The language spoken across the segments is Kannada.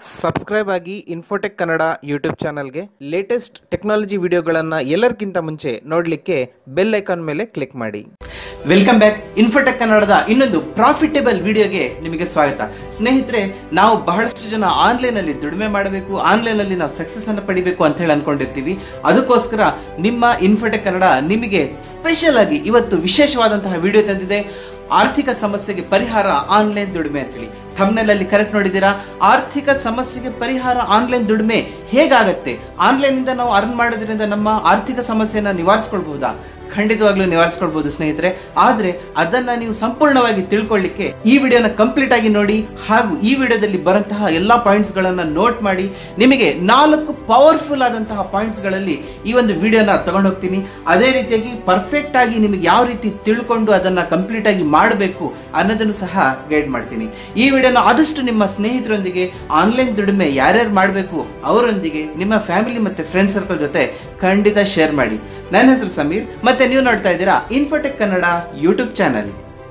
ಸಬ್ಸ್ಕ್ರೈಬ್ ಆಗಿ ಇನ್ಫೋಟೆಕ್ ಕನ್ನಡ ಯೂಟ್ಯೂಬ್ ಚಾನಲ್ಗೆ ಲೇಟೆಸ್ಟ್ ಟೆಕ್ನಾಲಜಿ ವಿಡಿಯೋಗಳನ್ನು ಎಲ್ಲರಿಗಿಂತ ಮುಂಚೆ ನೋಡಲಿಕ್ಕೆ ಬೆಲ್ ಐಕಾನ್ ಮೇಲೆ ಕ್ಲಿಕ್ ಮಾಡಿ ವೆಲ್ಕಮ್ ಬ್ಯಾಕ್ ಇನ್ಫೋಟೆಕ್ ಕನ್ನಡದ ಇನ್ನೊಂದು ಪ್ರಾಫಿಟೇಬಲ್ ವಿಡಿಯೋಗೆ ನಿಮಗೆ ಸ್ವಾಗತ ಸ್ನೇಹಿತರೆ ನಾವು ಬಹಳಷ್ಟು ಜನ ಆನ್ಲೈನ್ ಅಲ್ಲಿ ದುಡಿಮೆ ಮಾಡಬೇಕು ಆನ್ಲೈನ್ ಅಲ್ಲಿ ನಾವು ಸಕ್ಸಸ್ ಅನ್ನು ಪಡಿಬೇಕು ಅಂತ ಹೇಳಿ ಅನ್ಕೊಂಡಿರ್ತೀವಿ ಅದಕ್ಕೋಸ್ಕರ ನಿಮ್ಮ ಇನ್ಫೋಟೆಕ್ ಕನ್ನಡ ನಿಮಗೆ ಸ್ಪೆಷಲ್ ಆಗಿ ಇವತ್ತು ವಿಶೇಷವಾದಂತಹ ವಿಡಿಯೋ ತಂದಿದೆ ಆರ್ಥಿಕ ಸಮಸ್ಯೆಗೆ ಪರಿಹಾರ ಆನ್ಲೈನ್ ದುಡಿಮೆ ಅಂತೇಳಿ ಥಂಬ್ನೆಲ್ ಅಲ್ಲಿ ಕರೆಕ್ಟ್ ನೋಡಿದ್ದೀರಾ ಆರ್ಥಿಕ ಸಮಸ್ಯೆಗೆ ಪರಿಹಾರ ಆನ್ಲೈನ್ ದುಡಿಮೆ ಹೇಗಾಗತ್ತೆ ಆನ್ಲೈನ್ ಇಂದ ನಾವು ಅರ್ನ್ ಮಾಡೋದ್ರಿಂದ ನಮ್ಮ ಆರ್ಥಿಕ ಸಮಸ್ಯೆನ ನಿವಾರಿಸ್ಕೊಳ್ಬಹುದಾ ಖಂಡಿತವಾಗ್ಲೂ ನಿವಾರಿಸ್ಕೊಳ್ಬಹುದು ಸ್ನೇಹಿತರೆ ಆದ್ರೆ ಅದನ್ನ ನೀವು ಸಂಪೂರ್ಣವಾಗಿ ತಿಳ್ಕೊಳ್ಳಿಕ್ಕೆ ಈ ವಿಡಿಯೋನ ಕಂಪ್ಲೀಟ್ ಆಗಿ ನೋಡಿ ಹಾಗೂ ಈ ವಿಡಿಯೋದಲ್ಲಿ ಬರಂತಹ ಎಲ್ಲಾ ಪಾಯಿಂಟ್ಸ್ ಗಳನ್ನ ನೋಟ್ ಮಾಡಿ ನಿಮಗೆ ನಾಲ್ಕು ಪವರ್ಫುಲ್ ಆದಂತಹ ಪಾಯಿಂಟ್ಸ್ ಗಳಲ್ಲಿ ಈ ಒಂದು ವಿಡಿಯೋನ ತಗೊಂಡು ಹೋಗ್ತೀನಿ ಅದೇ ರೀತಿಯಾಗಿ ಪರ್ಫೆಕ್ಟ್ ಆಗಿ ನಿಮಗೆ ಯಾವ ರೀತಿ ತಿಳ್ಕೊಂಡು ಅದನ್ನ ಕಂಪ್ಲೀಟ್ ಆಗಿ ಮಾಡಬೇಕು ಅನ್ನೋದನ್ನು ಸಹ ಗೈಡ್ ಮಾಡ್ತೀನಿ ಈ ವಿಡಿಯೋನ ಆದಷ್ಟು ನಿಮ್ಮ ಸ್ನೇಹಿತರೊಂದಿಗೆ ಆನ್ಲೈನ್ ದುಡಿಮೆ ಯಾರ್ಯಾರು ಮಾಡಬೇಕು ಅವರೊಂದಿಗೆ ನಿಮ್ಮ ಫ್ಯಾಮಿಲಿ ಮತ್ತೆ ಫ್ರೆಂಡ್ ಸರ್ಕಲ್ ಜೊತೆ ಖಂಡಿತ ಶೇರ್ ಮಾಡಿ ನನ್ನ ಹೆಸರು ಸಮೀರ್ ಮತ್ತೆ ನೀವು ನೋಡ್ತಾ ಇದ್ದೀರಾ ಇನ್ಫೋಟೆಕ್ ಕನ್ನಡ ಯೂಟ್ಯೂಬ್ ಚಾನಲ್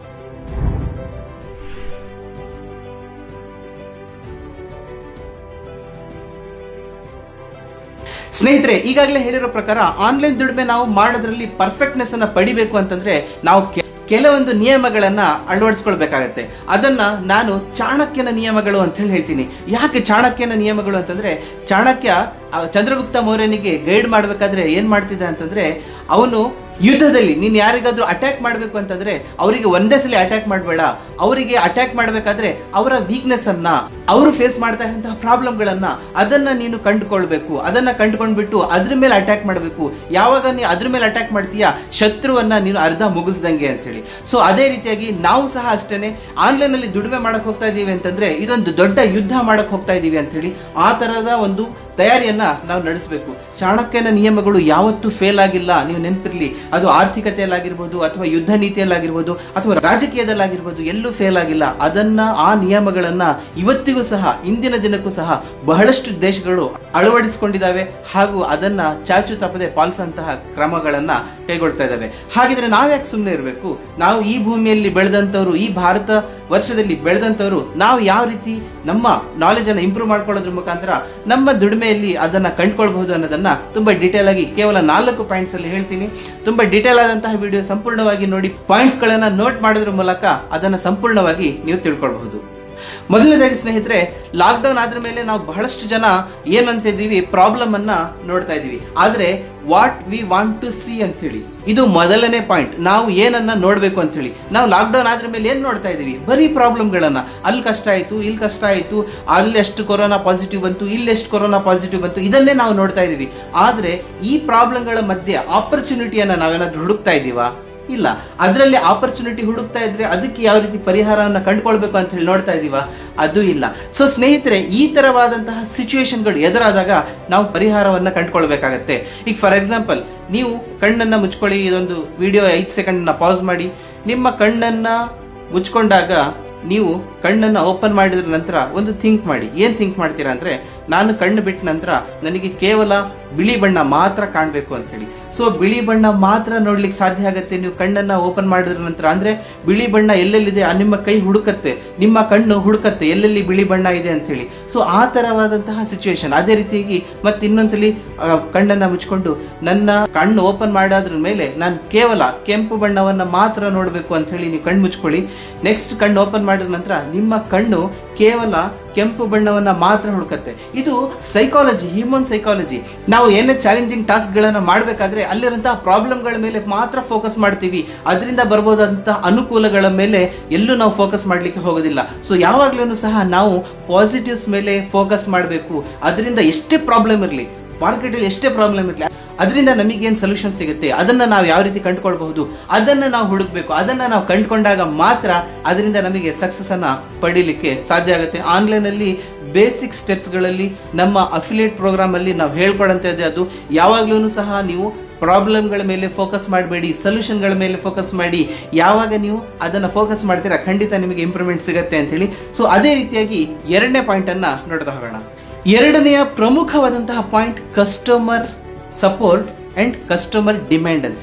ಸ್ನೇಹಿತರೆ ಈಗಾಗಲೇ ಹೇಳಿರೋ ಪ್ರಕಾರ ಆನ್ಲೈನ್ ದುಡಿಮೆ ನಾವು ಮಾಡೋದ್ರಲ್ಲಿ ಪರ್ಫೆಕ್ಟ್ನೆಸ್ ಅನ್ನ ಪಡಿಬೇಕು ಅಂತಂದ್ರೆ ನಾವು ಕೆ- ಕೆಲವೊಂದು ನಿಯಮಗಳನ್ನ ಅಳವಡಿಸ್ಕೊಳ್ಬೇಕಾಗತ್ತೆ ಅದನ್ನ ನಾನು ಚಾಣಕ್ಯನ ನಿಯಮಗಳು ಅಂತ ಹೇಳಿ ಹೇಳ್ತೀನಿ ಯಾಕೆ ಚಾಣಕ್ಯನ ನಿಯಮಗಳು ಅಂತಂದ್ರೆ ಚಾಣಕ್ಯ ಆ ಚಂದ್ರಗುಪ್ತ ಮೌರ್ಯನಿಗೆ ಗೈಡ್ ಮಾಡ್ಬೇಕಾದ್ರೆ ಏನ್ ಮಾಡ್ತಿದ್ದ ಅಂತಂದ್ರೆ ಅವನು ಯುದ್ಧದಲ್ಲಿ ನೀನ್ ಯಾರಿಗಾದ್ರೂ ಅಟ್ಯಾಕ್ ಮಾಡ್ಬೇಕು ಅಂತಂದ್ರೆ ಅವರಿಗೆ ಒಂದೇ ಸಲ ಅಟ್ಯಾಕ್ ಮಾಡಬೇಡ ಅವರಿಗೆ ಅಟ್ಯಾಕ್ ಮಾಡ್ಬೇಕಾದ್ರೆ ಅವರ ವೀಕ್ನೆಸ್ ಅನ್ನ ಅವರು ಫೇಸ್ ಮಾಡ್ತಾ ಇರುವಂತಹ ಪ್ರಾಬ್ಲಮ್ ಗಳನ್ನ ಅದನ್ನ ನೀನು ಕಂಡುಕೊಳ್ಬೇಕು ಅದನ್ನ ಕಂಡುಕೊಂಡ್ಬಿಟ್ಟು ಅದ್ರ ಮೇಲೆ ಅಟ್ಯಾಕ್ ಮಾಡಬೇಕು ಯಾವಾಗ ನೀ ಅದ್ರ ಮೇಲೆ ಅಟ್ಯಾಕ್ ಮಾಡ್ತೀಯಾ ಶತ್ರುವನ್ನ ನೀನು ಅರ್ಧ ಮುಗಿಸ್ದಂಗೆ ಅಂತ ಹೇಳಿ ಸೊ ಅದೇ ರೀತಿಯಾಗಿ ನಾವು ಸಹ ಅಷ್ಟೇನೆ ಆನ್ಲೈನ್ ಅಲ್ಲಿ ದುಡಿಮೆ ಮಾಡಕ್ ಹೋಗ್ತಾ ಇದೀವಿ ಅಂತಂದ್ರೆ ಇದೊಂದು ದೊಡ್ಡ ಯುದ್ಧ ಮಾಡಕ್ ಹೋಗ್ತಾ ಇದೀವಿ ಅಂತ ಹೇಳಿ ಆ ತರದ ಒಂದು ತಯಾರಿಯನ್ನ ನಾವು ನಡೆಸಬೇಕು ಚಾಣಕ್ಯನ ನಿಯಮಗಳು ಯಾವತ್ತೂ ಫೇಲ್ ಆಗಿಲ್ಲ ನೀವು ನೆನಪಿರ್ಲಿ ಅದು ಆರ್ಥಿಕತೆಯಲ್ಲಾಗಿರ್ಬೋದು ಅಥವಾ ಯುದ್ಧ ನೀತಿಯಲ್ಲಾಗಿರ್ಬೋದು ಅಥವಾ ರಾಜಕೀಯದಲ್ಲಾಗಿರ್ಬೋದು ಎಲ್ಲೂ ಫೇಲ್ ಆಗಿಲ್ಲ ಅದನ್ನ ಆ ನಿಯಮಗಳನ್ನ ಇವತ್ತಿಗೂ ಸಹ ಇಂದಿನ ದಿನಕ್ಕೂ ಸಹ ಬಹಳಷ್ಟು ದೇಶಗಳು ಅಳವಡಿಸಿಕೊಂಡಿದ್ದಾವೆ ಹಾಗೂ ಅದನ್ನ ಚಾಚು ತಪ್ಪದೆ ಪಾಲಿಸಂತಹ ಕ್ರಮಗಳನ್ನ ಕೈಗೊಳ್ತಾ ಇದ್ದಾವೆ ಹಾಗಿದ್ರೆ ನಾವ್ಯಾಕೆ ಸುಮ್ಮನೆ ಇರಬೇಕು ನಾವು ಈ ಭೂಮಿಯಲ್ಲಿ ಬೆಳೆದಂತವ್ರು ಈ ಭಾರತ ವರ್ಷದಲ್ಲಿ ಬೆಳೆದಂತವ್ರು ನಾವು ಯಾವ ರೀತಿ ನಮ್ಮ ನಾಲೆಜ್ ಅನ್ನ ಇಂಪ್ರೂವ್ ಮಾಡ್ಕೊಳ್ಳೋದ್ರ ಮುಖಾಂತರ ನಮ್ಮ ದುಡಿಮೆಯಲ್ಲಿ ಅದನ್ನ ಕಂಡುಕೊಳ್ಬಹುದು ಅನ್ನೋದನ್ನ ತುಂಬಾ ಡೀಟೇಲ್ ಆಗಿ ಕೇವಲ ನಾಲ್ಕು ಪಾಯಿಂಟ್ಸ್ ಅಲ್ಲಿ ಹೇಳ್ತೀನಿ ತುಂಬಾ ಡೀಟೇಲ್ ಆದಂತಹ ವಿಡಿಯೋ ಸಂಪೂರ್ಣವಾಗಿ ನೋಡಿ ಪಾಯಿಂಟ್ಸ್ ಗಳನ್ನ ನೋಟ್ ಮಾಡೋದ್ರ ಮೂಲಕ ಅದನ್ನ ಸಂಪೂರ್ಣವಾಗಿ ನೀವು ತಿಳ್ಕೊಳ್ಬಹುದು ಮೊದಲನೇದಾಗಿ ಸ್ನೇಹಿತರೆ ಲಾಕ್ಡೌನ್ ಆದ್ರ ಮೇಲೆ ನಾವು ಬಹಳಷ್ಟು ಜನ ಏನಂತಿದ್ದೀವಿ ಪ್ರಾಬ್ಲಮ್ ಅನ್ನ ನೋಡ್ತಾ ಇದೀವಿ ಆದ್ರೆ what we want to see ಅಂತ ಹೇಳಿ ಇದು ಮೊದಲನೇ ಪಾಯಿಂಟ್ ನಾವು ಏನನ್ನ ನೋಡ್ಬೇಕು ಅಂತ ಹೇಳಿ ನಾವು ಲಾಕ್ಡೌನ್ ಆದ್ರ ಮೇಲೆ ಏನ್ ನೋಡ್ತಾ ಇದೀವಿ ಬರೀ ಪ್ರಾಬ್ಲಮ್ಗಳನ್ನ ಅಲ್ಲಿ ಕಷ್ಟ ಆಯ್ತು ಇಲ್ಲಿ ಕಷ್ಟ ಆಯ್ತು ಅಲ್ಲಿ ಎಷ್ಟು ಕೊರೋನಾ ಪಾಸಿಟಿವ್ ಬಂತು ಇಲ್ಲಿ ಎಷ್ಟು ಕೊರೋನಾ ಪಾಸಿಟಿವ್ ಬಂತು ಇದನ್ನೇ ನಾವು ನೋಡ್ತಾ ಇದೀವಿ ಆದ್ರೆ ಈ ಪ್ರಾಬ್ಲಮ್ಗಳ ಮಧ್ಯೆ ಆಪರ್ಚುನಿಟಿಯನ್ನ ನಾವೇನಾದ್ರೂ ಹುಡುಕ್ತಾ ಇದೀವಾ ಇಲ್ಲ ಅದರಲ್ಲಿ ಆಪರ್ಚುನಿಟಿ ಹುಡುಕ್ತಾ ಇದ್ರೆ ಅದಕ್ಕೆ ಯಾವ ರೀತಿ ಪರಿಹಾರವನ್ನ ಕಂಡುಕೊಳ್ಬೇಕು ಅಂತ ಹೇಳಿ ನೋಡ್ತಾ ಇದೀವ ಅದು ಇಲ್ಲ ಸೊ ಸ್ನೇಹಿತರೆ ಈ ತರವಾದಂತಹ ಸಿಚುವೇಶನ್ಗಳು ಎದುರಾದಾಗ ನಾವು ಪರಿಹಾರವನ್ನ ಕಂಡುಕೊಳ್ಬೇಕಾಗತ್ತೆ ಈಗ ಫಾರ್ ಎಕ್ಸಾಂಪಲ್ ನೀವು ಕಣ್ಣನ್ನ ಮುಚ್ಕೊಳ್ಳಿ ಇದೊಂದು ವಿಡಿಯೋ ಐದು ಸೆಕೆಂಡ್ ಪಾಸ್ ಮಾಡಿ ನಿಮ್ಮ ಕಣ್ಣನ್ನ ಮುಚ್ಕೊಂಡಾಗ ನೀವು ಕಣ್ಣನ್ನ ಓಪನ್ ಮಾಡಿದ ನಂತರ ಒಂದು ಥಿಂಕ್ ಮಾಡಿ ಏನ್ ಥಿಂಕ್ ಮಾಡ್ತೀರಾ ಅಂದ್ರೆ ನಾನು ಕಣ್ಣು ಬಿಟ್ಟ ನಂತರ ನನಗೆ ಕೇವಲ ಬಿಳಿ ಬಣ್ಣ ಮಾತ್ರ ಕಾಣ್ಬೇಕು ಅಂತ ಹೇಳಿ ಸೊ ಬಿಳಿ ಬಣ್ಣ ಮಾತ್ರ ನೋಡ್ಲಿಕ್ಕೆ ಸಾಧ್ಯ ಆಗತ್ತೆ ನೀವು ಕಣ್ಣನ್ನ ಓಪನ್ ಮಾಡಿದ ನಂತರ ಅಂದ್ರೆ ಬಿಳಿ ಬಣ್ಣ ಎಲ್ಲೆಲ್ಲಿದೆ ಆ ನಿಮ್ಮ ಕೈ ಹುಡುಕತ್ತೆ ನಿಮ್ಮ ಕಣ್ಣು ಹುಡುಕತ್ತೆ ಎಲ್ಲೆಲ್ಲಿ ಬಿಳಿ ಬಣ್ಣ ಇದೆ ಅಂತ ಹೇಳಿ ಸೊ ಆ ತರವಾದಂತಹ ಸಿಚುವೇಶನ್ ಅದೇ ರೀತಿಯಾಗಿ ಮತ್ತೆ ಇನ್ನೊಂದ್ಸಲಿ ಆ, ಕಣ್ಣನ್ನ ಮುಚ್ಕೊಂಡು ನನ್ನ ಕಣ್ಣು ಓಪನ್ ಮಾಡಾದ್ರ ಮೇಲೆ ನಾನು ಕೇವಲ ಕೆಂಪು ಬಣ್ಣವನ್ನ ಮಾತ್ರ ನೋಡ್ಬೇಕು ಅಂತ ಹೇಳಿ ನೀವು ಕಣ್ಣು ಮುಚ್ಕೊಳ್ಳಿ ನೆಕ್ಸ್ಟ್ ಕಣ್ಣು ಓಪನ್ ಮಾಡಿದ ನಂತರ ನಿಮ್ಮ ಕಣ್ಣು ಕೇವಲ ಕೆಂಪು ಬಣ್ಣವನ್ನ ಮಾತ್ರ ಹುಡುಕತ್ತೆ ಇದು ಸೈಕಾಲಜಿ ಹ್ಯೂಮನ್ ಸೈಕಾಲಜಿ ನಾವು ಏನೇ ಚಾಲೆಂಜಿಂಗ್ ಟಾಸ್ಕ್ ಗಳನ್ನ ಮಾಡ್ಬೇಕಾದ್ರೆ ಅಲ್ಲಿರುವಂತಹ ಪ್ರಾಬ್ಲಮ್ಗಳ ಮೇಲೆ ಮಾತ್ರ ಫೋಕಸ್ ಮಾಡ್ತೀವಿ ಅದರಿಂದ ಬರ್ಬೋದಂತಹ ಅನುಕೂಲಗಳ ಮೇಲೆ ಎಲ್ಲೂ ನಾವು ಫೋಕಸ್ ಮಾಡ್ಲಿಕ್ಕೆ ಹೋಗೋದಿಲ್ಲ ಸೊ ಯಾವಾಗ್ಲೂ ಸಹ ನಾವು ಪಾಸಿಟಿವ್ಸ್ ಮೇಲೆ ಫೋಕಸ್ ಮಾಡಬೇಕು ಅದರಿಂದ ಎಷ್ಟೇ ಪ್ರಾಬ್ಲಮ್ ಇರಲಿ ಮಾರ್ಕೆಟಲ್ಲಿ ಎಷ್ಟೇ ಪ್ರಾಬ್ಲಮ್ ಇರಲಿ ಅದರಿಂದ ನಮಗೇನು ಸೊಲ್ಯೂಷನ್ ಸಿಗುತ್ತೆ ಅದನ್ನ ನಾವು ಯಾವ ರೀತಿ ಕಂಡುಕೊಳ್ಬಹುದು ಅದನ್ನ ನಾವು ಹುಡುಕ್ಬೇಕು ಅದನ್ನ ನಾವು ಕಂಡುಕೊಂಡಾಗ ಮಾತ್ರ ಅದರಿಂದ ನಮಗೆ ಸಕ್ಸಸ್ ಅನ್ನ ಪಡೀಲಿಕ್ಕೆ ಸಾಧ್ಯ ಆಗುತ್ತೆ ಆನ್ಲೈನ್ ಅಲ್ಲಿ ಬೇಸಿಕ್ ಸ್ಟೆಪ್ಸ್ ಗಳಲ್ಲಿ ನಮ್ಮ ಅಫಿಲಿಯೇಟ್ ಪ್ರೋಗ್ರಾಮ್ ಅಲ್ಲಿ ನಾವು ಹೇಳ್ಕೊಡಂತದ್ದು ಅದು ಯಾವಾಗ್ಲೂ ಸಹ ನೀವು ಪ್ರಾಬ್ಲಮ್ಗಳ ಮೇಲೆ ಫೋಕಸ್ ಮಾಡಬೇಡಿ ಸೊಲ್ಯೂಷನ್ಗಳ ಮೇಲೆ ಫೋಕಸ್ ಮಾಡಿ ಯಾವಾಗ ನೀವು ಅದನ್ನ ಫೋಕಸ್ ಮಾಡ್ತೀರಾ ಖಂಡಿತ ನಿಮಗೆ ಇಂಪ್ರೂವ್ಮೆಂಟ್ ಸಿಗುತ್ತೆ ಅಂತ ಹೇಳಿ ಸೊ ಅದೇ ರೀತಿಯಾಗಿ ಎರಡನೇ ಪಾಯಿಂಟ್ ಅನ್ನ ನೋಡ್ತಾ ಹೋಗೋಣ ಎರಡನೆಯ ಪ್ರಮುಖವಾದಂತಹ point customer support and customer demand ಅಂತೇಳಿ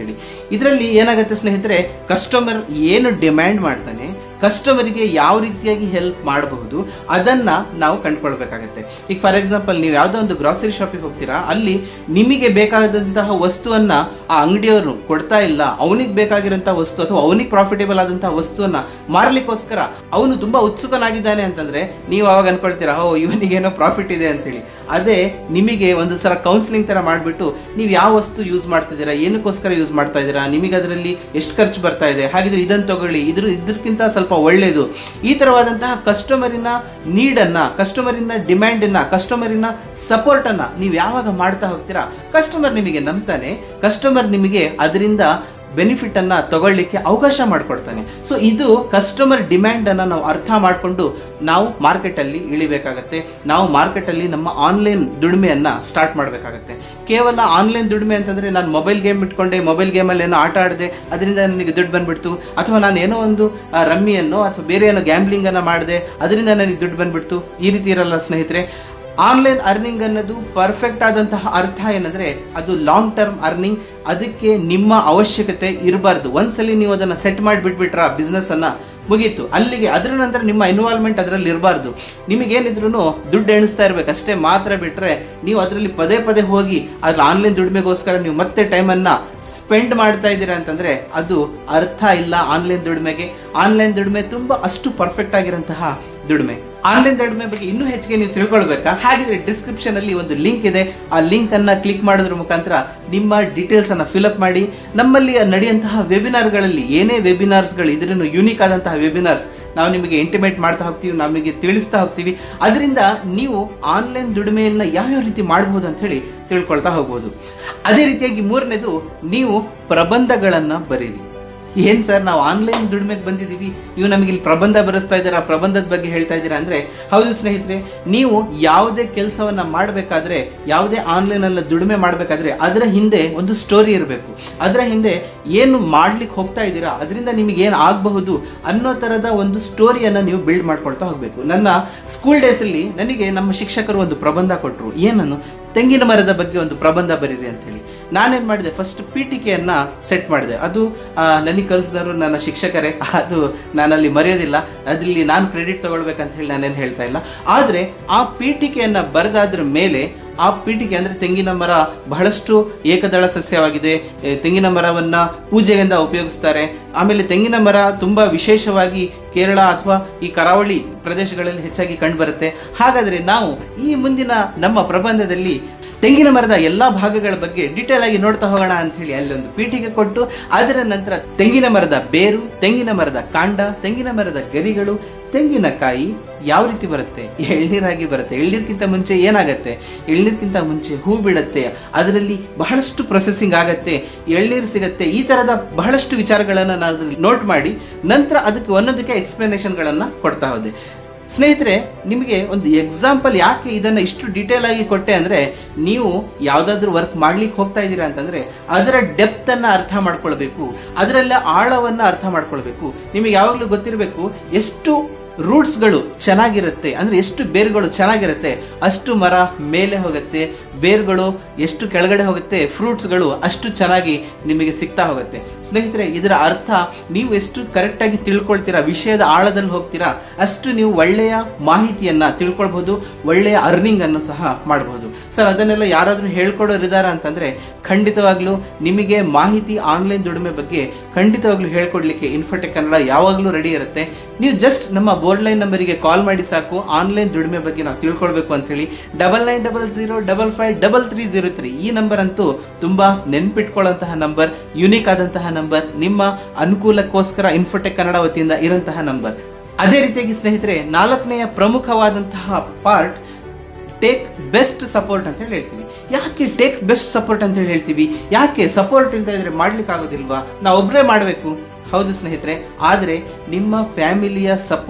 ಇದರಲ್ಲಿ ಏನಾಗುತ್ತೆ ಸ್ನೇಹಿತರೆ ಕಸ್ಟಮರ್ ಏನು ಡಿಮ್ಯಾಂಡ್ ಮಾಡ್ತಾನೆ ಕಸ್ಟಮರ್ಗೆ ಯಾವ ರೀತಿಯಾಗಿ ಹೆಲ್ಪ್ ಮಾಡಬಹುದು ಅದನ್ನ ನಾವು ಕಂಡುಕೊಳ್ಬೇಕಾಗತ್ತೆ ಈಗ ಫಾರ್ ಎಕ್ಸಾಂಪಲ್ ನೀವು ಯಾವುದೋ ಒಂದು ಗ್ರಾಸರಿ ಶಾಪಿಗೆ ಹೋಗ್ತೀರಾ ಅಲ್ಲಿ ನಿಮಗೆ ಬೇಕಾದಂತಹ ವಸ್ತುವನ್ನ ಆ ಅಂಗಡಿಯವರು ಕೊಡ್ತಾ ಇಲ್ಲ ಅವನಿಗೆ ಬೇಕಾಗಿರುವಂತಹ ವಸ್ತು ಅಥವಾ ಅವನಿಗೆ ಪ್ರಾಫಿಟೇಬಲ್ ಆದಂತಹ ವಸ್ತುವನ್ನ ಮಾರ್ಲಿಕ್ಕೋಸ್ಕರ ಅವನು ತುಂಬಾ ಉತ್ಸುಕನಾಗಿದ್ದಾನೆ ಅಂತಂದ್ರೆ ನೀವು ಅವಾಗ ಅನ್ಕೊಳ್ತೀರಾ ಓ ಇವನಿಗೇನೋ ಪ್ರಾಫಿಟ್ ಇದೆ ಅಂತೇಳಿ ಅದೇ ನಿಮಗೆ ಒಂದು ಸಲ ಕೌನ್ಸಿಲಿಂಗ್ ತರ ಮಾಡ್ಬಿಟ್ಟು ನೀವು ಯಾವ ವಸ್ತು ಯೂಸ್ ಮಾಡ್ತಿದ್ದೀರಾ ಏನಕ್ಕೋಸ್ಕರ ಯೂಸ್ ಮಾಡ್ತಾ ಇದ್ದೀರಾ ನಿಮಗೆ ಅದರಲ್ಲಿ ಎಷ್ಟು ಖರ್ಚು ಬರ್ತಾ ಇದೆ ಹಾಗಿದ್ರೆ ಇದನ್ನ ತಗೊಳ್ಳಿ ಇದ್ರ ಇದಕ್ಕಿಂತ ಸ್ವಲ್ಪ ಒಳ್ಳೇದು ಈ ತರವಾದಂತಹ ಕಸ್ಟಮರಿನ ನೀಡನ್ನ ಕಸ್ಟಮರಿನ ಡಿಮ್ಯಾಂಡ್ ಅನ್ನ ಕಸ್ಟಮರಿನ ಸಪೋರ್ಟ್ ಅನ್ನ ನೀವು ಯಾವಾಗ ಮಾಡ್ತಾ ಹೋಗ್ತೀರಾ ಕಸ್ಟಮರ್ ನಿಮಗೆ ನಂಬ್ತಾನೆ ಕಸ್ಟಮರ್ ನಿಮಗೆ ಅದರಿಂದ ಬೆನಿಫಿಟ್ ಅನ್ನ ತಗೊಳ್ಳಿಕ್ಕೆ ಅವಕಾಶ ಮಾಡಿಕೊಡ್ತಾನೆ ಸೊ ಇದು ಕಸ್ಟಮರ್ ಡಿಮ್ಯಾಂಡ್ ಅನ್ನ ನಾವು ಅರ್ಥ ಮಾಡಿಕೊಂಡು ನಾವು ಮಾರ್ಕೆಟ್ ಅಲ್ಲಿ ಇಳಿಬೇಕಾಗತ್ತೆ ನಾವು ಮಾರ್ಕೆಟ್ ಅಲ್ಲಿ ನಮ್ಮ ಆನ್ಲೈನ್ ದುಡಿಮೆಯನ್ನ ಸ್ಟಾರ್ಟ್ ಮಾಡಬೇಕಾಗತ್ತೆ ಕೇವಲ ಆನ್ಲೈನ್ ದುಡಿಮೆ ಅಂತಂದ್ರೆ ನಾನು ಮೊಬೈಲ್ ಗೇಮ್ ಇಟ್ಕೊಂಡೆ ಮೊಬೈಲ್ ಗೇಮಲ್ಲಿ ಏನೋ ಆಟ ಆಡಿದೆ ಅದರಿಂದ ನನಗೆ ದುಡ್ಡು ಬಂದ್ಬಿಡ್ತು ಅಥವಾ ನಾನು ಏನೋ ಒಂದು ಆ, ರಮ್ಮಿಯನ್ನು ಅಥವಾ ಬೇರೆ ಏನೋ ಗ್ಯಾಂಬ್ಲಿಂಗ್ ಅನ್ನ ಮಾಡಿದೆ ಅದರಿಂದ ನನಗೆ ದುಡ್ಡು ಬಂದ್ಬಿಡ್ತು ಈ ರೀತಿ ಇರಲ್ಲ ಸ್ನೇಹಿತರೆ ಆನ್ಲೈನ್ ಅರ್ನಿಂಗ್ ಅನ್ನೋದು ಪರ್ಫೆಕ್ಟ್ ಆದಂತಹ ಅರ್ಥ ಏನಂದ್ರೆ ಅದು ಲಾಂಗ್ ಟರ್ಮ್ ಅರ್ನಿಂಗ್ ಅದಕ್ಕೆ ನಿಮ್ಮ ಅವಶ್ಯಕತೆ ಇರಬಾರ್ದು ಒಂದ್ಸಲಿ ನೀವು ಅದನ್ನ ಸೆಟ್ ಮಾಡಿಬಿಟ್ಬಿಟ್ರ ಬಿಸ್ನೆಸ್ ಅನ್ನ ಮುಗೀತು ಅಲ್ಲಿಗೆ ಅದರ ನಂತರ ನಿಮ್ಮ ಇನ್ವಾಲ್ವ್ಮೆಂಟ್ ಅದರಲ್ಲಿ ಇರಬಾರ್ದು ನಿಮಗೇನಿದ್ರು ದುಡ್ಡು ಎಣಿಸ್ತಾ ಇರ್ಬೇಕು ಅಷ್ಟೇ ಮಾತ್ರ ಬಿಟ್ರೆ ನೀವು ಅದರಲ್ಲಿ ಪದೇ ಪದೇ ಹೋಗಿ ಅದ್ರ ಆನ್ಲೈನ್ ದುಡಿಮೆಗೋಸ್ಕರ ನೀವು ಮತ್ತೆ ಟೈಮನ್ನ ಸ್ಪೆಂಡ್ ಮಾಡ್ತಾ ಇದ್ದೀರಾ ಅಂತಂದ್ರೆ ಅದು ಅರ್ಥ ಇಲ್ಲ ಆನ್ಲೈನ್ ದುಡಿಮೆಗೆ ಆನ್ಲೈನ್ ದುಡಿಮೆ ತುಂಬಾ ಅಷ್ಟು ಪರ್ಫೆಕ್ಟ್ ಆಗಿರಂತಹ ದುಡಿಮೆ ಆನ್ಲೈನ್ ದುಡಿಮೆ ಬಗ್ಗೆ ಇನ್ನೂ ಹೆಚ್ಚಿಗೆ ನೀವು ತಿಳ್ಕೊಳ್ಬೇಕಾ ಹಾಗಿದ್ರೆ ಡಿಸ್ಕ್ರಿಪ್ಷನ್ ಅಲ್ಲಿ ಒಂದು ಲಿಂಕ್ ಇದೆ ಆ ಲಿಂಕ್ ಅನ್ನ ಕ್ಲಿಕ್ ಮಾಡೋದ್ರ ಮುಖಾಂತರ ನಿಮ್ಮ ಡೀಟೇಲ್ಸ್ ಅನ್ನ ಫಿಲ್ಅಪ್ ಮಾಡಿ ನಮ್ಮಲ್ಲಿ ನಡೆಯುವಂತಹ ವೆಬಿನಾರ್ಗಳಲ್ಲಿ ಏನೇ ವೆಬಿನಾರ್ಸ್ ಗಳು ಇದ್ರೂ ಯೂನಿಕ್ ಆದಂತಹ ವೆಬಿನಾರ್ಸ್ ನಾವು ನಿಮಗೆ ಇಂಟಿಮೇಟ್ ಮಾಡ್ತಾ ಹೋಗ್ತೀವಿ ನಮಗೆ ತಿಳಿಸ್ತಾ ಹೋಗ್ತೀವಿ ಅದರಿಂದ ನೀವು ಆನ್ಲೈನ್ ದುಡಿಮೆಯನ್ನ ಯಾವ್ಯಾವ ರೀತಿ ಮಾಡಬಹುದು ಅಂತ ಹೇಳಿ ತಿಳ್ಕೊಳ್ತಾ ಹೋಗ್ಬೋದು ಅದೇ ರೀತಿಯಾಗಿ ಮೂರನೇದು ನೀವು ಪ್ರಬಂಧಗಳನ್ನ ಬರೀರಿ ಏನ್ ಸರ್ ನಾವು ಆನ್ಲೈನ್ ದುಡಿಮೆಗೆ ಬಂದಿದ್ದೀವಿ ನೀವು ನಮಗೆ ಇಲ್ಲಿ ಪ್ರಬಂಧ ಬರೆಸ್ತಾ ಇದ್ದೀರಾ ಪ್ರಬಂಧದ ಬಗ್ಗೆ ಹೇಳ್ತಾ ಇದ್ದೀರಾ ಅಂದ್ರೆ ಹೌದು ಸ್ನೇಹಿತರೆ ನೀವು ಯಾವುದೇ ಕೆಲಸವನ್ನ ಮಾಡಬೇಕಾದ್ರೆ ಯಾವುದೇ ಆನ್ಲೈನ್ ಅಲ್ಲ ದುಡಿಮೆ ಮಾಡಬೇಕಾದ್ರೆ ಅದರ ಹಿಂದೆ ಒಂದು ಸ್ಟೋರಿ ಇರಬೇಕು ಅದರ ಹಿಂದೆ ಏನು ಮಾಡ್ಲಿಕ್ಕೆ ಹೋಗ್ತಾ ಇದ್ದೀರಾ ಅದರಿಂದ ನಿಮಗೆ ಏನು ಆಗಬಹುದು ಅನ್ನೋ ತರದ ಒಂದು ಸ್ಟೋರಿಯನ್ನ ನೀವು ಬಿಲ್ಡ್ ಮಾಡ್ಕೊಳ್ತಾ ಹೋಗ್ಬೇಕು ನನ್ನ ಸ್ಕೂಲ್ ಡೇಸ್ ಅಲ್ಲಿ ನನಗೆ ನಮ್ಮ ಶಿಕ್ಷಕರು ಒಂದು ಪ್ರಬಂಧ ಕೊಟ್ಟರು ಏನನ್ನು ತೆಂಗಿನ ಮರದ ಬಗ್ಗೆ ಒಂದು ಪ್ರಬಂಧ ಬರೀರಿ ಅಂತ ಹೇಳಿ ನಾನೇನ್ ಮಾಡಿದೆ ಫಸ್ಟ್ ಪೀಠಿಕೆಯನ್ನ ಸೆಟ್ ಮಾಡಿದೆ ಅದು ಆ, ನನಗೆ ಕಲಿಸಿದವರು ನನ್ನ ಶಿಕ್ಷಕರೇ ಅದು ನಾನಲ್ಲಿ ಮರೆಯೋದಿಲ್ಲ ಅದ್ರಲ್ಲಿ ನಾನು ಕ್ರೆಡಿಟ್ ತಗೊಳ್ಬೇಕಂತ ಹೇಳಿ ನಾನೇನು ಹೇಳ್ತಾ ಇಲ್ಲ ಆದ್ರೆ ಆ ಪೀಠಿಕೆಯನ್ನ ಬರೆದಾದ್ರ ಮೇಲೆ ಆ ಪೀಠಿಕೆ ಅಂದ್ರೆ ತೆಂಗಿನ ಮರ ಬಹಳಷ್ಟು ಏಕದಳ ಸಸ್ಯವಾಗಿದೆ ಎ, ತೆಂಗಿನ ಮರವನ್ನ ಪೂಜೆಯಿಂದ ಉಪಯೋಗಿಸ್ತಾರೆ ಆಮೇಲೆ ತೆಂಗಿನ ಮರ ತುಂಬಾ ವಿಶೇಷವಾಗಿ ಕೇರಳ ಅಥವಾ ಈ ಕರಾವಳಿ ಪ್ರದೇಶಗಳಲ್ಲಿ ಹೆಚ್ಚಾಗಿ ಕಂಡುಬರುತ್ತೆ ಹಾಗಾದ್ರೆ ನಾವು ಈ ಮುಂದಿನ ನಮ್ಮ ಪ್ರಬಂಧದಲ್ಲಿ ತೆಂಗಿನ ಮರದ ಎಲ್ಲಾ ಭಾಗಗಳ ಬಗ್ಗೆ ಡೀಟೇಲ್ ಆಗಿ ನೋಡ್ತಾ ಹೋಗೋಣ ಅಂತ ಹೇಳಿ ಅಲ್ಲೊಂದು ಪೀಠಿಗೆ ಕೊಟ್ಟು ಅದರ ನಂತರ ತೆಂಗಿನ ಮರದ ಬೇರು ತೆಂಗಿನ ಮರದ ಕಾಂಡ ತೆಂಗಿನ ಮರದ ಗರಿಗಳು ತೆಂಗಿನಕಾಯಿ ಯಾವ ರೀತಿ ಬರುತ್ತೆ ಎಳ್ನೀರಾಗಿ ಬರುತ್ತೆ ಎಳ್ನೀರ್ಗಿಂತ ಮುಂಚೆ ಏನಾಗತ್ತೆ ಎಳ್ನೀರ್ಗಿಂತ ಮುಂಚೆ ಹೂ ಬಿಡತ್ತೆ ಅದರಲ್ಲಿ ಬಹಳಷ್ಟು ಪ್ರೊಸೆಸಿಂಗ್ ಆಗತ್ತೆ ಎಳ್ನೀರು ಸಿಗತ್ತೆ ಈ ತರದ ಬಹಳಷ್ಟು ವಿಚಾರಗಳನ್ನ ನಾನು ಅದ್ರಲ್ಲಿ ನೋಟ್ ಮಾಡಿ ನಂತರ ಅದಕ್ಕೆ ಒಂದೊಂದಕ್ಕೆ ಎಕ್ಸ್ಪ್ಲನೇಷನ್ ಗಳನ್ನ ಕೊಡ್ತಾ ಹೋದೆ ಸ್ನೇಹಿತರೆ ನಿಮಗೆ ಒಂದು ಎಕ್ಸಾಂಪಲ್ ಯಾಕೆ ಇದನ್ನ ಇಷ್ಟು ಡೀಟೇಲ್ ಆಗಿ ಕೊಟ್ಟೆ ಅಂದ್ರೆ ನೀವು ಯಾವ್ದಾದ್ರು ವರ್ಕ್ ಮಾಡ್ಲಿಕ್ಕೆ ಹೋಗ್ತಾ ಇದ್ದೀರಾ ಅಂತಂದ್ರೆ ಅದರ ಡೆಪ್ತ್ ಅನ್ನ ಅರ್ಥ ಮಾಡ್ಕೊಳ್ಬೇಕು ಅದರಲ್ಲ ಆಳವನ್ನ ಅರ್ಥ ಮಾಡ್ಕೊಳ್ಬೇಕು ನಿಮಗೆ ಯಾವಾಗ್ಲೂ ಗೊತ್ತಿರಬೇಕು ಎಷ್ಟು ರೂಟ್ಸ್ಗಳು ಚೆನ್ನಾಗಿರುತ್ತೆ ಅಂದ್ರೆ ಎಷ್ಟು ಬೇರುಗಳು ಚೆನ್ನಾಗಿರುತ್ತೆ ಅಷ್ಟು ಮರ ಮೇಲೆ ಹೋಗುತ್ತೆ ಬೇರುಗಳು ಎಷ್ಟು ಕೆಳಗಡೆ ಹೋಗುತ್ತೆ ಫ್ರೂಟ್ಸ್ಗಳು ಅಷ್ಟು ಚೆನ್ನಾಗಿ ನಿಮಗೆ ಸಿಗ್ತಾ ಹೋಗುತ್ತೆ ಸ್ನೇಹಿತರೆ ಇದರ ಅರ್ಥ ನೀವು ಎಷ್ಟು ಕರೆಕ್ಟ್ ಆಗಿ ತಿಳ್ಕೊಳ್ತೀರಾ ವಿಷಯದ ಆಳದಲ್ಲಿ ಹೋಗ್ತೀರಾ ಅಷ್ಟು ನೀವು ಒಳ್ಳೆಯ ಮಾಹಿತಿಯನ್ನ ತಿಳ್ಕೊಳ್ಬಹುದು ಒಳ್ಳೆಯ ಅರ್ನಿಂಗ್ ಅನ್ನು ಸಹ ಮಾಡಬಹುದು ಸರ್ ಅದನ್ನೆಲ್ಲ ಯಾರಾದ್ರೂ ಹೇಳ್ಕೊಡೋರು ಇದಾರ ಅಂತಂದ್ರೆ ಖಂಡಿತವಾಗ್ಲೂ ನಿಮಗೆ ಮಾಹಿತಿ ಆನ್ಲೈನ್ ದುಡಿಮೆ ಬಗ್ಗೆ ಖಂಡಿತವಾಗ್ಲೂ ಹೇಳ್ಕೊಡ್ಲಿಕ್ಕೆ ಇನ್ಫೋಟೆಕ್ ಕನ್ನಡ ಯಾವಾಗ್ಲೂ ರೆಡಿ ಇರುತ್ತೆ ನೀವು ಜಸ್ಟ್ ನಮ್ಮ ಬೋರ್ಡ್ ಲೈನ್ ನಂಬರಿಗೆ ಕಾಲ್ ಮಾಡಿ ಸಾಕು ಆನ್ಲೈನ್ ದುಡಿಮೆ ಬಗ್ಗೆ ನಾವು ತಿಳ್ಕೊಳ್ಬೇಕು ಅಂತ ಹೇಳಿ double nine double zero double five double three zero three ಈ ನಂಬರ್ ಅಂತೂ ತುಂಬಾ ನೆನ್ಪಿಟ್ಕೊಳ್ಳುವಂತಹ ನಂಬರ್ ಯುನೀಕ್ ಆದಂತಹ ನಂಬರ್ ನಿಮ್ಮ ಅನುಕೂಲಕ್ಕೋಸ್ಕರ ಇನ್ಫೋಟೆಕ್ ಕನ್ನಡ ವತಿಯಿಂದ ಇರುವಂತಹ ನಂಬರ್ ಅದೇ ರೀತಿಯಾಗಿ ಸ್ನೇಹಿತರೆ ನಾಲ್ಕನೆಯ ಪ್ರಮುಖವಾದಂತಹ ಪಾರ್ಟ್ ಟೇಕ್ ಬೆಸ್ಟ್ ಸಪೋರ್ಟ್ ಅಂತ ಹೇಳಿ ಹೇಳ್ತೀವಿ ಯಾಕೆ ಟೇಕ್ ಬೆಸ್ಟ್ ಸಪೋರ್ಟ್ ಅಂತ ಹೇಳಿ ಹೇಳ್ತೀವಿ ಯಾಕೆ ಸಪೋರ್ಟ್ ಇಲ್ತಾ ಇದ್ರೆ ಮಾಡ್ಲಿಕ್ಕೆ ಆಗೋದಿಲ್ವಾ ನಾವು ಒಬ್ಬರೇ ಮಾಡಬೇಕು ಹೌದು ಸ್ನೇಹಿತರೆ ಆದ್ರೆ ನಿಮ್ಮ ಫ್ಯಾಮಿಲಿಯ ಸಪೋರ್ಟ್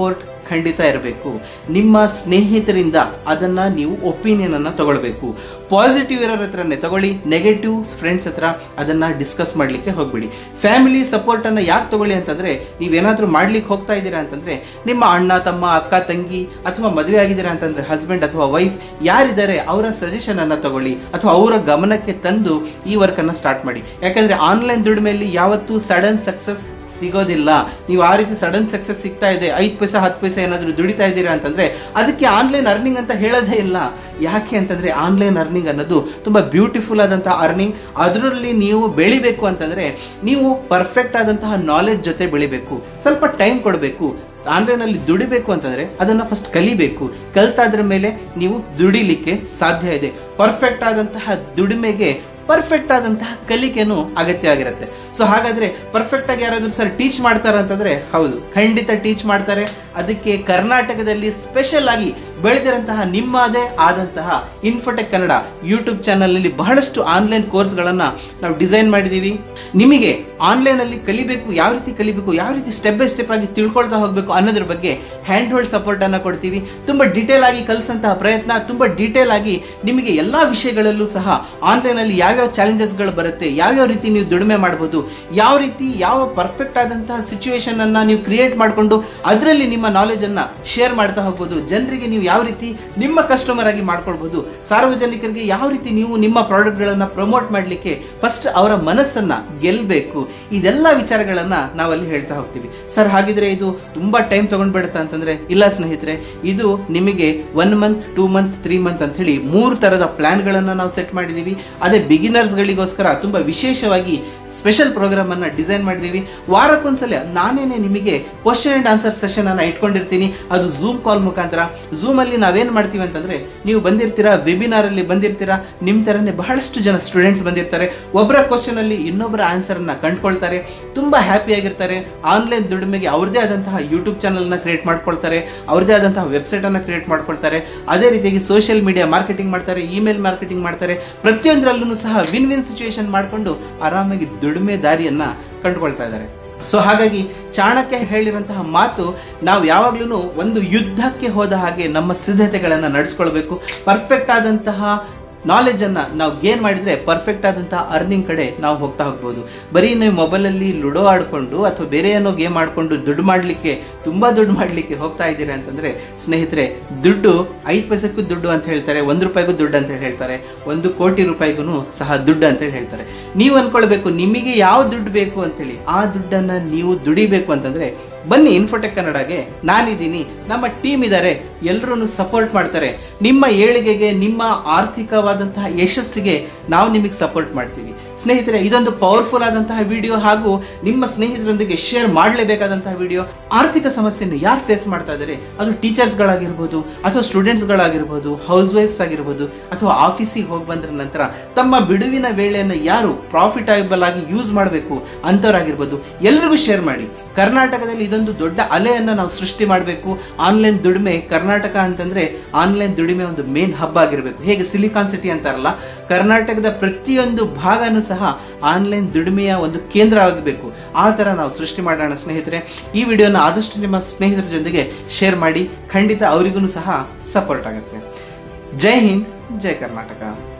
ಖಂಡಿತ ಇರಬೇಕು ನಿಮ್ಮ ಸ್ನೇಹಿತರಿಂದ ಅದನ್ನ ನೀವು ಒಪಿನಿಯನ್ ಅನ್ನ ತಗೊಳ್ಬೇಕು ಪಾಸಿಟಿವ್ ಇರೋರ ಹತ್ರನೇ ತಗೊಳ್ಳಿ ನೆಗೆಟಿವ್ ಫ್ರೆಂಡ್ಸ್ ಹತ್ರ ಅದನ್ನ ಡಿಸ್ಕಸ್ ಮಾಡ್ಲಿಕ್ಕೆ ಹೋಗ್ಬಿಡಿ ಫ್ಯಾಮಿಲಿ ಸಪೋರ್ಟ್ ಅನ್ನ ಯಾಕೆ ತಗೊಳ್ಳಿ ಅಂತಂದ್ರೆ ನೀವೇನಾದ್ರೂ ಮಾಡ್ಲಿಕ್ಕೆ ಹೋಗ್ತಾ ಇದ್ದೀರಾ ಅಂತಂದ್ರೆ ನಿಮ್ಮ ಅಣ್ಣ ತಮ್ಮ ಅಕ್ಕ ತಂಗಿ ಅಥವಾ ಮದುವೆ ಆಗಿದ್ದೀರಾ ಅಂತಂದ್ರೆ ಹಸ್ಬೆಂಡ್ ಅಥವಾ ವೈಫ್ ಯಾರಿದ್ದಾರೆ ಅವರ ಸಜೆಷನ್ ಅನ್ನ ತಗೊಳ್ಳಿ ಅಥವಾ ಅವರ ಗಮನಕ್ಕೆ ತಂದು ಈ ವರ್ಕ್ ಅನ್ನ ಸ್ಟಾರ್ಟ್ ಮಾಡಿ ಯಾಕಂದ್ರೆ ಆನ್ಲೈನ್ ದುಡಿಮೆಯಲ್ಲಿ ಯಾವತ್ತೂ ಸಡನ್ ಸಕ್ಸಸ್ ಸಿಗೋದಿಲ್ಲ ನೀವು ಆ ರೀತಿ ಸಡನ್ ಸಕ್ಸಸ್ ಸಿಗ್ತಾ ಇದೆ ಐದು ಪೈಸೆ ಹತ್ತು ಪೈಸೆ ಏನಾದರೂ ದುಡಿತಾ ಇದ್ದೀರಾ ಅಂತಂದ್ರೆ ಅದಕ್ಕೆ ಆನ್ಲೈನ್ ಅರ್ನಿಂಗ್ ಅಂತ ಹೇಳೋದೇ ಇಲ್ಲ ಯಾಕೆ ಅಂತಂದ್ರೆ ಆನ್ಲೈನ್ ಅರ್ನಿಂಗ್ ಅನ್ನೋದು ತುಂಬಾ ಬ್ಯೂಟಿಫುಲ್ ಆದಂತಹ ಅರ್ನಿಂಗ್ ಅದರಲ್ಲಿ ನೀವು ಬೆಳಿಬೇಕು ಅಂತಂದ್ರೆ ನೀವು ಪರ್ಫೆಕ್ಟ್ ಆದಂತಹ ನಾಲೆಜ್ ಜೊತೆ ಬೆಳಿಬೇಕು ಸ್ವಲ್ಪ ಟೈಮ್ ಕೊಡಬೇಕು ಆನ್ಲೈನ್ ಅಲ್ಲಿ ದುಡಿಬೇಕು ಅಂತಂದ್ರೆ ಅದನ್ನ ಫಸ್ಟ್ ಕಲಿಬೇಕು ಕಲ್ತಾದ್ರ ಮೇಲೆ ನೀವು ದುಡಿಲಿಕ್ಕೆ ಸಾಧ್ಯ ಇದೆ ಪರ್ಫೆಕ್ಟ್ ಆದಂತಹ ದುಡಿಮೆಗೆ ಪರ್ಫೆಕ್ಟ್ ಆದಂತಹ ಕಲಿಕೆನೂ ಅಗತ್ಯ ಆಗಿರುತ್ತೆ ಸೊ ಹಾಗಾದ್ರೆ ಪರ್ಫೆಕ್ಟ್ ಆಗಿ ಯಾರಾದ್ರೂ ಸರ್ ಟೀಚ್ ಮಾಡ್ತಾರೆ ಅಂತಂದ್ರೆ ಹೌದು ಖಂಡಿತ ಟೀಚ್ ಮಾಡ್ತಾರೆ ಅದಕ್ಕೆ ಕರ್ನಾಟಕದಲ್ಲಿ ಸ್ಪೆಷಲ್ ಆಗಿ ಬೆಳೆದಿರಂತಹ ನಿಮ್ಮದೇ ಆದಂತಹ ಇನ್ಫೋಟೆಕ್ ಕನ್ನಡ ಯೂಟ್ಯೂಬ್ ಚಾನಲ್ ಅಲ್ಲಿ ಬಹಳಷ್ಟು ಆನ್ಲೈನ್ ಕೋರ್ಸ್ಗಳನ್ನ ನಾವು ಡಿಸೈನ್ ಮಾಡಿದೀವಿ ನಿಮಗೆ ಆನ್ಲೈನ್ ಅಲ್ಲಿ ಕಲಿಬೇಕು ಯಾವ ರೀತಿ ಕಲಿಬೇಕು ಯಾವ ರೀತಿ ಸ್ಟೆಪ್ ಬೈ ಸ್ಟೆಪ್ ಆಗಿ ತಿಳ್ಕೊಳ್ತಾ ಹೋಗ್ಬೇಕು ಅನ್ನೋದ್ರ ಬಗ್ಗೆ ಹ್ಯಾಂಡ್ ಹೋಲ್ಡ್ ಸಪೋರ್ಟ್ ಅನ್ನ ಕೊಡ್ತೀವಿ ತುಂಬಾ ಡೀಟೇಲ್ ಆಗಿ ಕಲಿಸಂತಹ ಪ್ರಯತ್ನ ತುಂಬಾ ಡೀಟೇಲ್ ಆಗಿ ನಿಮಗೆ ಎಲ್ಲಾ ವಿಷಯಗಳಲ್ಲೂ ಸಹ ಆನ್ಲೈನ್ ಅಲ್ಲಿ ಯಾವ್ಯಾವ ಚಾಲೆಂಜಸ್ ಗಳು ಬರುತ್ತೆ ಯಾವ್ಯಾವ ರೀತಿ ನೀವು ದುಡಿಮೆ ಮಾಡಬಹುದು ಯಾವ ರೀತಿ ಯಾವ ಪರ್ಫೆಕ್ಟ್ ಆದಂತಹ ಸಿಚುವೇಶನ್ ಅನ್ನ ನೀವು ಕ್ರಿಯೇಟ್ ಮಾಡಿಕೊಂಡು ಅದರಲ್ಲಿ ನಿಮ್ಮ ನಾಲೆಜ್ ಅನ್ನ ಶೇರ್ ಮಾಡ್ತಾ ಹೋಗ್ಬೋದು ಜನರಿಗೆ ನೀವು ಯಾವ ರೀತಿ ನಿಮ್ಮ ಕಸ್ಟಮರ್ ಆಗಿ ಮಾಡ್ಕೊಳ್ಬಹುದು ಸಾರ್ವಜನಿಕರಿಗೆ ಯಾವ ರೀತಿ ನೀವು ನಿಮ್ಮ ಪ್ರಾಡಕ್ಟ್ ಗಳನ್ನ ಪ್ರಮೋಟ್ ಮಾಡ್ಲಿಕ್ಕೆ ಫಸ್ಟ್ ಅವರ ಮನಸ್ಸನ್ನ ಗೆಲ್ಬೇಕು ಇದೆಲ್ಲ ವಿಚಾರಗಳನ್ನ ನಾವಲ್ಲಿ ಹೇಳ್ತಾ ಹೋಗ್ತೀವಿ ಸರ್ ಹಾಗಿದ್ರೆ ಇದು ತುಂಬಾ ಟೈಮ್ ತಗೊಂಡ್ಬಿಡುತ್ತಾ ಅಂತಂದ್ರೆ ಇಲ್ಲ ಸ್ನೇಹಿತರೆ ಇದು ನಿಮಗೆ one month two month three month ಅಂತ ಹೇಳಿ ಮೂರು ತರದ ಪ್ಲಾನ್ ಗಳನ್ನ ನಾವು ಸೆಟ್ ಮಾಡಿದೀವಿ ಅದೇ ಬಿಗಿನರ್ಸ್ ಗಳಿಗೋಸ್ಕರ ತುಂಬಾ ವಿಶೇಷವಾಗಿ ಸ್ಪೆಷಲ್ ಪ್ರೋಗ್ರಾಮ್ ಅನ್ನ ಡಿಸೈನ್ ಮಾಡಿದೀವಿ ವಾರಕ್ಕೊಂದ್ಸಲ ನಾನೇನೆ ನಿಮಗೆ ಕ್ವಶನ್ ಅಂಡ್ ಆನ್ಸರ್ ಸೆಷನ್ ಅನ್ನ ಇಟ್ಕೊಂಡಿರ್ತೀನಿ ಅದು ಝೂಮ್ ಕಾಲ್ ಮುಖಾಂತರ ಝೂಮ್ ಅಲ್ಲಿ ನಾವೇನ್ ಮಾಡ್ತೀವಿ ಅಂತಂದ್ರೆ ನೀವು ಬಂದಿರ್ತೀರಾ ವೆಬಿನಾರ್ ಅಲ್ಲಿ ಬಂದಿರ್ತೀರಾ ನಿಮ್ ತರನೇ ಬಹಳಷ್ಟು ಜನ ಸ್ಟೂಡೆಂಟ್ಸ್ ಬಂದಿರ್ತಾರೆ ಒಬ್ಬರ ಕ್ವಶನ್ ಅಲ್ಲಿ ಇನ್ನೊಬ್ಬರ ಆನ್ಸರ್ ಅನ್ನ ಕಂಡುಕೊಳ್ತಾರೆ ತುಂಬಾ ಹ್ಯಾಪಿ ಆಗಿರ್ತಾರೆ ಆನ್ಲೈನ್ ದುಡಿಮೆಗೆ ಅವ್ರದೇ ಆದಂತಹ ಯೂಟ್ಯೂಬ್ ಚಾನಲ್ ನ ಕ್ರಿಯೇಟ್ ಮಾಡ್ಕೊಳ್ತಾರೆ ಅವ್ರದೇ ಆದಂತಹ ವೆಬ್ಸೈಟ್ ಅನ್ನ ಕ್ರಿಯೇಟ್ ಮಾಡ್ಕೊಳ್ತಾರೆ ಅದೇ ರೀತಿಯಾಗಿ ಸೋಷಿಯಲ್ ಮೀಡಿಯಾ ಮಾರ್ಕೆಟಿಂಗ್ ಮಾಡ್ತಾರೆ ಇಮೇಲ್ ಮಾರ್ಕೆಟಿಂಗ್ ಮಾಡ್ತಾರೆ ಪ್ರತಿಯೊಂದರಲ್ಲೂ ಸಹ ವಿನ್ ವಿನ್ ಸಿಚುವೇಶನ್ ಮಾಡ್ಕೊಂಡು ಆರಾಮಾಗಿ ದುಡಿಮೆ ದಾರಿಯನ್ನ ಕಂಡುಕೊಳ್ತಾ ಇದ್ದಾರೆ ಸೊ ಹಾಗಾಗಿ ಚಾಣಕ್ಯ ಹೇಳಿರಂತಹ ಮಾತು ನಾವು ಯಾವಾಗ್ಲೂ ಒಂದು ಯುದ್ಧಕ್ಕೆ ಹೋದ ಹಾಗೆ ನಮ್ಮ ಸಿದ್ಧತೆಗಳನ್ನ ನಡೆಸ್ಕೊಳ್ಬೇಕು ಪರ್ಫೆಕ್ಟ್ ಆದಂತಹ ನಾಲೆಜ್ ಅನ್ನ ನಾವು ಗೇನ್ ಮಾಡಿದ್ರೆ ಪರ್ಫೆಕ್ಟ್ ಆದಂತಹ ಅರ್ನಿಂಗ್ ಕಡೆ ನಾವು ಹೋಗ್ತಾ ಹೋಗ್ಬೋದು ಬರೀ ನೀವು ಮೊಬೈಲ್ ಅಲ್ಲಿ ಲುಡೋ ಆಡ್ಕೊಂಡು ಅಥವಾ ಬೇರೆ ಏನೋ ಗೇಮ್ ಆಡ್ಕೊಂಡು ದುಡ್ಡು ಮಾಡ್ಲಿಕ್ಕೆ ತುಂಬಾ ದುಡ್ಡು ಮಾಡ್ಲಿಕ್ಕೆ ಹೋಗ್ತಾ ಇದ್ದೀರಾ ಅಂತಂದ್ರೆ ಸ್ನೇಹಿತರೆ ದುಡ್ಡು ಐದು ಪೈಸಕ್ಕೂ ದುಡ್ಡು ಅಂತ ಹೇಳ್ತಾರೆ ಒಂದು ರೂಪಾಯಿಗೂ ದುಡ್ಡು ಅಂತ ಹೇಳ್ತಾರೆ ಒಂದು ಕೋಟಿ ರೂಪಾಯಿಗೂ ಸಹ ದುಡ್ಡು ಅಂತ ಹೇಳಿ ಹೇಳ್ತಾರೆ ನೀವು ಅನ್ಕೊಳ್ಬೇಕು ನಿಮಗೆ ಯಾವ ದುಡ್ಡು ಬೇಕು ಅಂತೇಳಿ ಆ ದುಡ್ಡನ್ನ ನೀವು ದುಡಿಬೇಕು ಅಂತಂದ್ರೆ ಬನ್ನಿ ಇನ್ಫೋಟೆಕ್ ಕನ್ನಡಗೆ ನಾನಿದ್ದೀನಿ ನಮ್ಮ ಟೀಮ್ ಇದ್ದಾರೆ ಎಲ್ಲರೂ ಸಪೋರ್ಟ್ ಮಾಡ್ತಾರೆ ನಿಮ್ಮ ಏಳಿಗೆಗೆ ನಿಮ್ಮ ಆರ್ಥಿಕವಾದಂತಹ ಯಶಸ್ಸಿಗೆ ನಾವು ನಿಮಗೆ ಸಪೋರ್ಟ್ ಮಾಡ್ತೀವಿ ಸ್ನೇಹಿತರೆ ಇದೊಂದು ಪವರ್ಫುಲ್ ಆದಂತಹ ವಿಡಿಯೋ ಹಾಗೂ ನಿಮ್ಮ ಸ್ನೇಹಿತರೊಂದಿಗೆ ಶೇರ್ ಮಾಡಲೇಬೇಕಾದಂತಹ ವಿಡಿಯೋ ಆರ್ಥಿಕ ಸಮಸ್ಯೆಯನ್ನು ಯಾರು ಫೇಸ್ ಮಾಡ್ತಾ ಇದ್ದಾರೆ ಅದು ಟೀಚರ್ಸ್ಗಳಾಗಿರ್ಬೋದು ಅಥವಾ ಸ್ಟೂಡೆಂಟ್ಸ್ಗಳಾಗಿರ್ಬೋದು ಹೌಸ್ ವೈಫ್ಸ್ ಆಗಿರ್ಬೋದು ಅಥವಾ ಆಫೀಸಿಗೆ ಹೋಗಿ ಬಂದ್ರ ನಂತರ ತಮ್ಮ ಬಿಡುವಿನ ವೇಳೆಯನ್ನು ಯಾರು ಪ್ರಾಫಿಟಬಲ್ ಆಗಿ ಯೂಸ್ ಮಾಡಬೇಕು ಅಂತವರಾಗಿರ್ಬೋದು ಎಲ್ರಿಗೂ ಶೇರ್ ಮಾಡಿ ಕರ್ನಾಟಕದಲ್ಲಿ ಇದೊಂದು ದೊಡ್ಡ ಅಲೆಯನ್ನ ನಾವು ಸೃಷ್ಟಿ ಮಾಡಬೇಕು ಆನ್ಲೈನ್ ದುಡಿಮೆ ಕರ್ನಾಟಕ ಅಂತಂದ್ರೆ ಆನ್ಲೈನ್ ದುಡಿಮೆ ಒಂದು ಮೇನ್ ಹಬ್ ಆಗಿರಬೇಕು ಹೇಗೆ ಸಿಲಿಕಾನ್ ಸಿಟಿ ಅಂತಾರಲ್ಲ ಕರ್ನಾಟಕದ ಪ್ರತಿಯೊಂದು ಭಾಗನೂ ಸಹ ಆನ್ಲೈನ್ ದುಡಿಮೆಯ ಒಂದು ಕೇಂದ್ರ ಆಗಬೇಕು ಆ ತರ ನಾವು ಸೃಷ್ಟಿ ಮಾಡೋಣ ಸ್ನೇಹಿತರೆ ಈ ವಿಡಿಯೋನ ಆದಷ್ಟು ನಿಮ್ಮ ಸ್ನೇಹಿತರ ಜೊತೆಗೆ ಶೇರ್ ಮಾಡಿ ಖಂಡಿತ ಅವರಿಗೂ ಸಹ ಸಪೋರ್ಟ್ ಆಗುತ್ತೆ ಜೈ ಹಿಂದ್ ಜೈ ಕರ್ನಾಟಕ